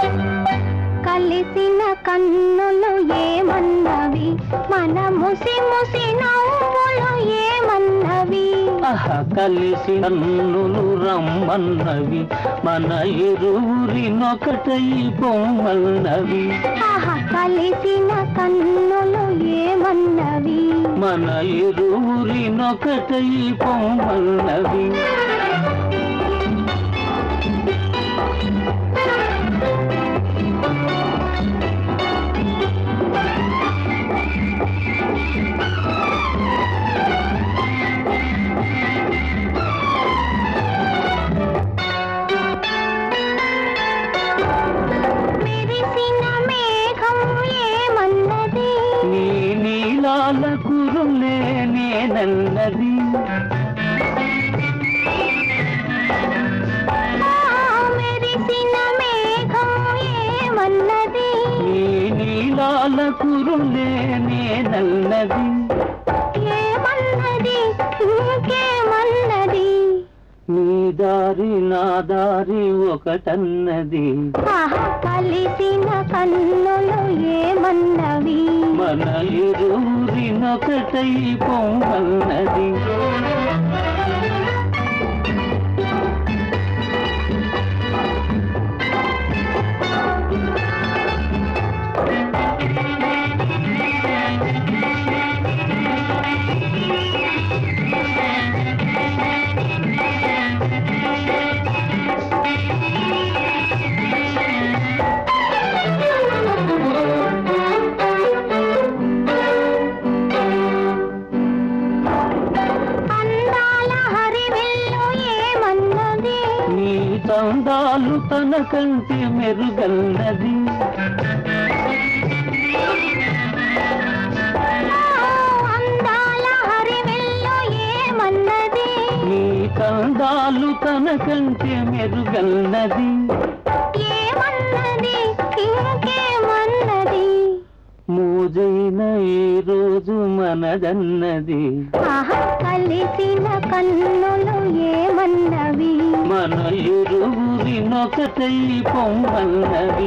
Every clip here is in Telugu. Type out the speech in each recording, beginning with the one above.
కలిసిన కన్నులు ఏమన్నవి మన ముసి ముసి నవ్వులు ఏమన్నవి ఆహ కలిసి కన్నులు రమ్మన్నవి మన ఇరువురినొకటై పొమ్మన్నవి ఆహా కలిసిన కన్నులు ఏమన్నవి మన ఇరువురినొకటై పొమ్మన్నవి మెరిసిన మేఘం ఏమన్నది నీ నీలాల కురులే నేనన్నది ఆ మెరిసిన మేఘం ఏమన్నది నీ నీలాల కురులే నేనన్నది ఏమన్నది ఇంకేమన్నది నీ దారి నా దారి ఒకటన్నది ఆహా, కలిసిన కన్నులు ఏమన్నవి మన ఇరువురినొకటై పొమ్మన్నది అందాల హరివిల్లు ఏమన్నది నీ తందాలు తన కంటి మెరుగన్నది ఆ, అందాల హరివిల్లు ఏమన్నది నీ తందాలు తన కంటి మెరుగన్నది ఏమన్నది ఇంకేమన్నది మోజైన ఈ రోజు మనదన్నది ఆహా, కలిసిన కన్నులు ఏమన్నవి మన ఇరువురినొకటై పొమ్మన్నది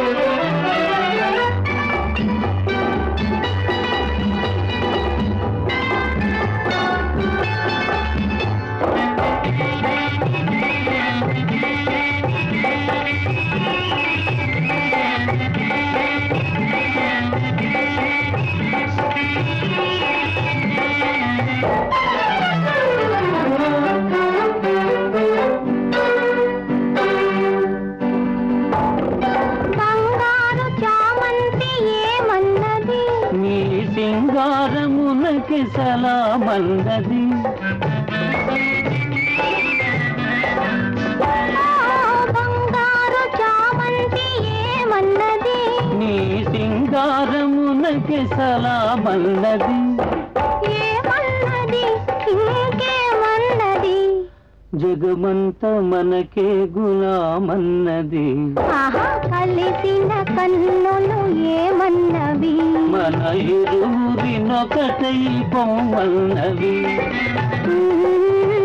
బంగారు చామంతి ఏమన్నది నీ సింగారమునకి సలామన్నది ఆ, బంగారు చామంతి ఏమన్నది నీ సింగారమునకి సలామన్నది ఏమన్నది ఇంకేమన్నది జగమంత మనకే గులామన్నది ఆహా కలిసిన కన్నులు ఏమన్నవి మన ఇరువురినొకటై పొమ్మన్నది మ్మ్.